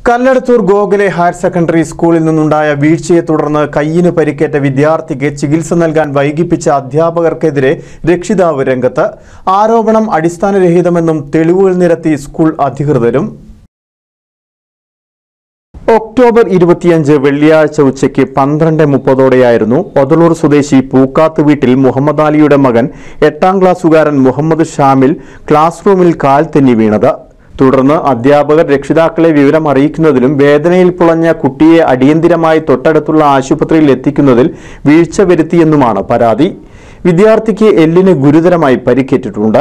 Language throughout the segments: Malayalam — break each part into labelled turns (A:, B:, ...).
A: കല്ലടത്തൂർ ഗോഖലെ ഹയർ സെക്കൻഡറി സ്കൂളിൽ നിന്നുണ്ടായ വീഴ്ചയെ തുടർന്ന് കയ്യിന് പരിക്കേറ്റ വിദ്യാർത്ഥിക്ക് ചികിത്സ നൽകാൻ വൈകിപ്പിച്ച അധ്യാപകർക്കെതിരെ രക്ഷിതാവ് രംഗത്ത് ആരോപണം അടിസ്ഥാനരഹിതമെന്നും തെളിവുകൾ നിരത്തി സ്കൂൾ അധികൃതരും ഒക്ടോബർ ഇരുപത്തിയഞ്ച് വെള്ളിയാഴ്ച ഉച്ചയ്ക്ക് പന്ത്രണ്ട് മുപ്പതോടെയായിരുന്നു ഒതളൂർ സ്വദേശി പൂക്കാത്ത് വീട്ടിൽ മുഹമ്മദ് അലിയുടെ മകൻ എട്ടാം ക്ലാസ്സുകാരൻ മുഹമ്മദ് ഷാമിൽ ക്ലാസ് റൂമിൽ കാൽ തെന്നി വീണത് തുടർന്ന് അധ്യാപകർ രക്ഷിതാക്കളെ വിവരം അറിയിക്കുന്നതിലും വേദനയിൽ പുളഞ്ഞ കുട്ടിയെ അടിയന്തിരമായി തൊട്ടടുത്തുള്ള ആശുപത്രിയിൽ എത്തിക്കുന്നതിൽ വീഴ്ച വരുത്തിയെന്നുമാണ് പരാതി വിദ്യാർത്ഥിക്ക് എല്ലിന് ഗുരുതരമായി പരിക്കേറ്റിട്ടുണ്ട്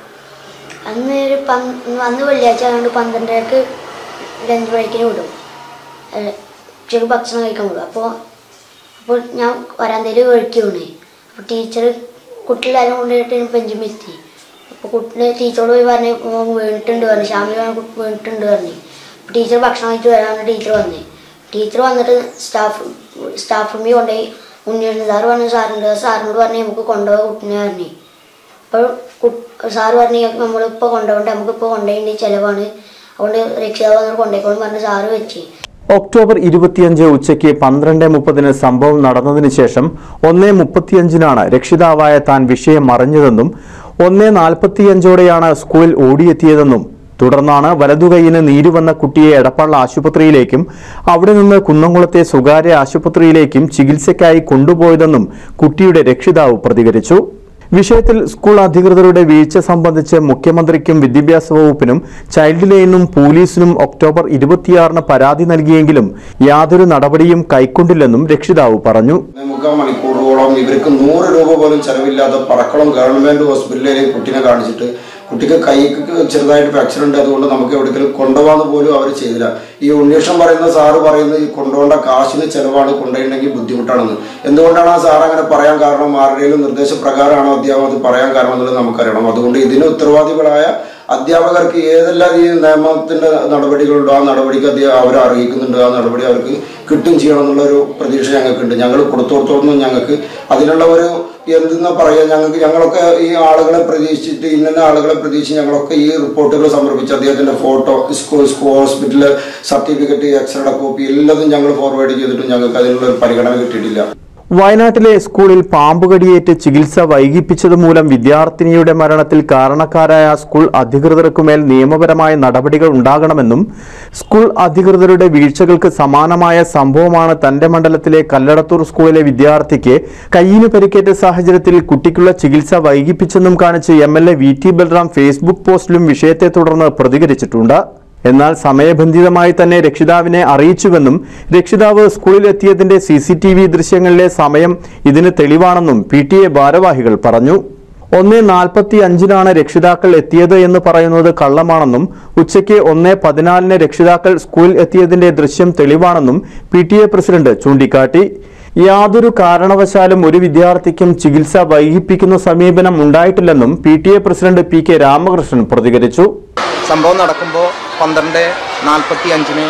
B: അന്ന് ഒരു പന്ത് അന്ന് വെള്ളിയാഴ്ച ആയതുകൊണ്ട് പന്ത്രണ്ടരക്ക് ലഞ്ച് ബ്രേക്കിന് വിടും ഏഹ് ഉച്ചയ്ക്ക് ഭക്ഷണം കഴിക്കാൻ വിടും അപ്പോൾ അപ്പോൾ ഞാൻ വരാന്തയിൽ ഒഴുക്കി വീണേ അപ്പോൾ ടീച്ചർ കുട്ടികളെല്ലാം കൊണ്ടുപോയിട്ട് ബെഞ്ചും എത്തി അപ്പോൾ കുട്ടിനെ ടീച്ചറോട് പോയി പറഞ്ഞ് "മോൻ വീണിട്ടുണ്ട് പറഞ്ഞു ശ്യാമിൽ വീണിട്ടുണ്ട് പറഞ്ഞു അപ്പോൾ ടീച്ചർ ഭക്ഷണം കഴിച്ച് വരാമെന്ന് ടീച്ചർ വന്നേ ടീച്ചർ വന്നിട്ട് സ്റ്റാഫ് സ്റ്റാഫ് റൂമിൽ കൊണ്ടുപോയി ഉണ്ണിയുണ്ട് സാറ് പറഞ്ഞു സാറുണ്ട് സാറിനോട് പറഞ്ഞ് നമുക്ക് കൊണ്ടുപോകാൻ കുട്ടിനെ പറഞ്ഞു അപ്പോൾ കു- സാറ് പറഞ്ഞു നമ്മളിപ്പോൾ കൊണ്ടുപോകണ്ട നമുക്കിപ്പോൾ കൊണ്ടുപോയി ചിലവാണ് അതുകൊണ്ട് രക്ഷിതാവ് വന്നിട്ട് കൊണ്ടുപോയിക്കോളും പറഞ്ഞ് സാറ് വെച്ച്
A: ഒക്ടോബർ ഇരുപത്തിയഞ്ച് ഉച്ചയ്ക്ക് പന്ത്രണ്ട് മുപ്പതിന് സംഭവം നടന്നതിന് ശേഷം ഒന്നേ മുപ്പത്തിയഞ്ചിനാണ് രക്ഷിതാവായ താൻ വിഷയം അറിഞ്ഞതെന്നും ഒന്നേ നാൽപ്പത്തിയഞ്ചോടെയാണ് സ്കൂളിൽ ഓടിയെത്തിയതെന്നും തുടർന്നാണ് വലതുകൈയിന് നീര് വന്ന കുട്ടിയെ എടപ്പാൾ ആശുപത്രിയിലേക്കും അവിടെ നിന്ന് കുന്നംകുളത്തെ സ്വകാര്യ ആശുപത്രിയിലേക്കും ചികിത്സയ്ക്കായി കൊണ്ടുപോയതെന്നും കുട്ടിയുടെ രക്ഷിതാവ് പ്രതികരിച്ചു വിഷയത്തിൽ സ്കൂൾ അധികൃതരുടെ വീഴ്ച സംബന്ധിച്ച് മുഖ്യമന്ത്രിക്കും വിദ്യാഭ്യാസ വകുപ്പിനും ചൈൽഡ് ലൈനും പോലീസിനും ഒക്ടോബർ ഇരുപത്തിയാറിന് പരാതി നൽകിയെങ്കിലും യാതൊരു നടപടിയും കൈക്കൊണ്ടില്ലെന്നും രക്ഷിതാവ് പറഞ്ഞു
C: മുക്കാൽ മണിക്കൂറോളം ഇവർക്ക് നൂറ് രൂപ പോലും ചെലവില്ലാതെ പറക്കളം ഗവൺമെന്റ് ഹോസ്പിറ്റലിലേക്ക് കുട്ടീനെ കാണിച്ചിട്ട് കുട്ടിക്ക് കൈക്ക് ചെറുതായിട്ട് ഫ്രാക്ചർ ഉണ്ട് അതുകൊണ്ട് നമുക്ക് എവിടെയെങ്കിലും കൊണ്ടുപോകാന്ന് പോലും അവർ ചെയ്തില്ല ഈ ഉണ്ണീഷൻ പറയുന്ന സാറ് പറയുന്നത് ഈ കൊണ്ടുപോകേണ്ട കാശിന് ചെലവാണ് കൊണ്ടുപോയിട്ടുണ്ടെങ്കിൽ ബുദ്ധിമുട്ടാണെന്ന് എന്തുകൊണ്ടാണ് ആ സാർ അങ്ങനെ പറയാൻ കാരണം ആരുടെയും നിർദ്ദേശപ്രകാരമാണോ അധ്യാപകം അത് പറയാൻ കാരണം എന്നുള്ളത് നമുക്കറിയണം അതുകൊണ്ട് ഇതിന് ഉത്തരവാദികളായ അധ്യാപകർക്ക് ഏതെല്ലാം ഈ നിയമത്തിന്റെ നടപടികളുണ്ടോ ആ നടപടിക്ക് അധ്യാ- അവരെ അറിയിക്കുന്നുണ്ട് ആ നടപടി അവർക്ക് കിട്ടും ചെയ്യണം എന്നുള്ള ഒരു പ്രതീക്ഷ ഞങ്ങൾക്കുണ്ട് ഞങ്ങൾ കൊടുത്തോടത്തോളം ഞങ്ങൾക്ക് അതിനുള്ള ഒരു എന്തെന്ന് പറയാ ഞങ്ങൾക്ക് ഞങ്ങളൊക്കെ ഈ ആളുകളെ പ്രതീക്ഷിച്ചിട്ട് ഇന്ന ആളുകളെ പ്രതീക്ഷിച്ച് ഞങ്ങളൊക്കെ ഈ റിപ്പോർട്ടുകൾ സമർപ്പിച്ച് അദ്ദേഹത്തിന്റെ ഫോട്ടോ സ്കൂൾ സ്കൂൾ ഹോസ്പിറ്റലിലെ സർട്ടിഫിക്കറ്റ് എക്സ്റേയുടെ കോപ്പി എല്ലാതും ഞങ്ങൾ ഫോർവേഡ് ചെയ്തിട്ടും ഞങ്ങൾക്ക് അതിനുള്ള ഒരു പരിഗണന കിട്ടിയിട്ടില്ല
A: വയനാട്ടിലെ സ്കൂളിൽ പാമ്പുകടിയേറ്റ് ചികിത്സ വൈകിപ്പിച്ചത് മൂലം വിദ്യാർത്ഥിനിയുടെ മരണത്തിൽ കാരണക്കാരായ സ്കൂൾ അധികൃതർക്കുമേൽ നിയമപരമായ നടപടികൾ ഉണ്ടാകണമെന്നും സ്കൂൾ അധികൃതരുടെ വീഴ്ചകൾക്ക് സമാനമായ സംഭവമാണ് തന്റെ മണ്ഡലത്തിലെ കല്ലടത്തൂർ സ്കൂളിലെ വിദ്യാർത്ഥിക്ക് കയ്യിന് പരിക്കേറ്റ സാഹചര്യത്തിൽ കുട്ടിക്കുള്ള ചികിത്സ വൈകിപ്പിച്ചെന്നും കാണിച്ച് M L A V T Balram Facebook പോസ്റ്റിലും വിഷയത്തെ തുടർന്ന് പ്രതികരിച്ചിട്ടുണ്ട് എന്നാൽ സമയബന്ധിതമായി തന്നെ രക്ഷിതാവിനെ അറിയിച്ചുവെന്നും രക്ഷിതാവ് സ്കൂളിൽ എത്തിയതിന്റെ സി സി ടി വി ദൃശ്യങ്ങളിലെ സമയം ഇതിന് തെളിവാണെന്നും പി ടി എ ഭാരവാഹികൾ പറഞ്ഞു ഒന്ന് നാൽപ്പത്തി അഞ്ചിനാണ് രക്ഷിതാക്കൾ എത്തിയത് എന്ന് പറയുന്നത് കള്ളമാണെന്നും ഉച്ചയ്ക്ക് ഒന്ന് പതിനാലിന് രക്ഷിതാക്കൾ സ്കൂളിൽ എത്തിയതിന്റെ ദൃശ്യം തെളിവാണെന്നും പി ടി എ പ്രസിഡന്റ് ചൂണ്ടിക്കാട്ടി യാതൊരു കാരണവശാലും ഒരു വിദ്യാർത്ഥിക്കും ചികിത്സ വൈകിപ്പിക്കുന്ന സമീപനം ഉണ്ടായിട്ടില്ലെന്നും P T A president P K Ramakrishnan പ്രതികരിച്ചു
D: സംഭവം നടക്കുമ്പോൾ പന്ത്രണ്ട് നാൽപ്പത്തി അഞ്ചിന്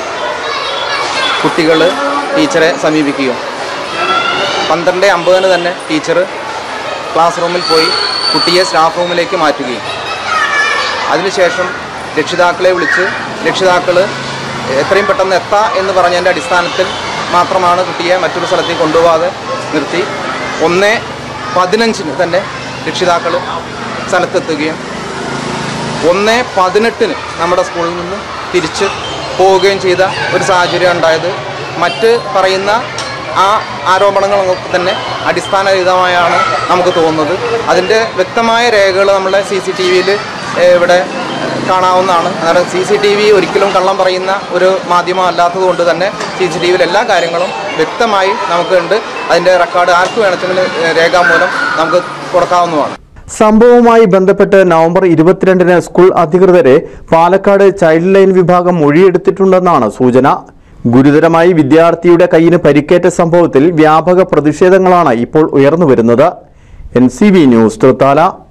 D: കുട്ടികൾ ടീച്ചറെ സമീപിക്കുകയും പന്ത്രണ്ട് അമ്പതിന് തന്നെ ടീച്ചർ ക്ലാസ് റൂമിൽ പോയി കുട്ടിയെ സ്റ്റാഫ് റൂമിലേക്ക് മാറ്റുകയും അതിനുശേഷം രക്ഷിതാക്കളെ വിളിച്ച് രക്ഷിതാക്കൾ എത്രയും പെട്ടെന്ന് എത്താം എന്ന് പറഞ്ഞതിൻ്റെ അടിസ്ഥാനത്തിൽ മാത്രമാണ് കുട്ടിയെ മറ്റൊരു സ്ഥലത്തേക്ക് കൊണ്ടുപോകാതെ നിർത്തി ഒന്ന് പതിനഞ്ചിന് തന്നെ രക്ഷിതാക്കൾ സ്ഥലത്തെത്തുകയും ഒന്ന് പതിനെട്ടിന് നമ്മുടെ സ്കൂളിൽ നിന്ന് തിരിച്ച് പോവുകയും ചെയ്ത ഒരു സാഹചര്യം ഉണ്ടായത് മറ്റ് പറയുന്ന ആ ആരോപണങ്ങളൊക്കെ തന്നെ അടിസ്ഥാനരഹിതമായാണ് നമുക്ക് തോന്നുന്നത് അതിൻ്റെ വ്യക്തമായ രേഖകൾ നമ്മളെ സി സി ടി വിയിൽ ഇവിടെ കാണാവുന്നതാണ് അന്നേരം സി സി ടി വി ഒരിക്കലും കള്ളം പറയുന്ന ഒരു മാധ്യമം അല്ലാത്തത് കൊണ്ട് തന്നെ സി സി ടി വിയിൽ എല്ലാ കാര്യങ്ങളും വ്യക്തമായി നമുക്കുണ്ട് അതിൻ്റെ റെക്കോർഡ് ആർക്ക് വേണമെങ്കിലും രേഖാമൂലം നമുക്ക് കൊടുക്കാവുന്നതാണ്
A: സംഭവവുമായി ബന്ധപ്പെട്ട് നവംബർ ഇരുപത്തിരണ്ടിന് സ്കൂൾ അധികൃതരെ പാലക്കാട് ചൈൽഡ് ലൈൻ വിഭാഗം മൊഴിയെടുത്തിട്ടുണ്ടെന്നാണ് സൂചന ഗുരുതരമായി വിദ്യാർത്ഥിയുടെ കയ്യിന് പരിക്കേറ്റ സംഭവത്തിൽ വ്യാപക പ്രതിഷേധങ്ങളാണ് ഇപ്പോൾ ഉയർന്നുവരുന്നത് N C B news Thrithala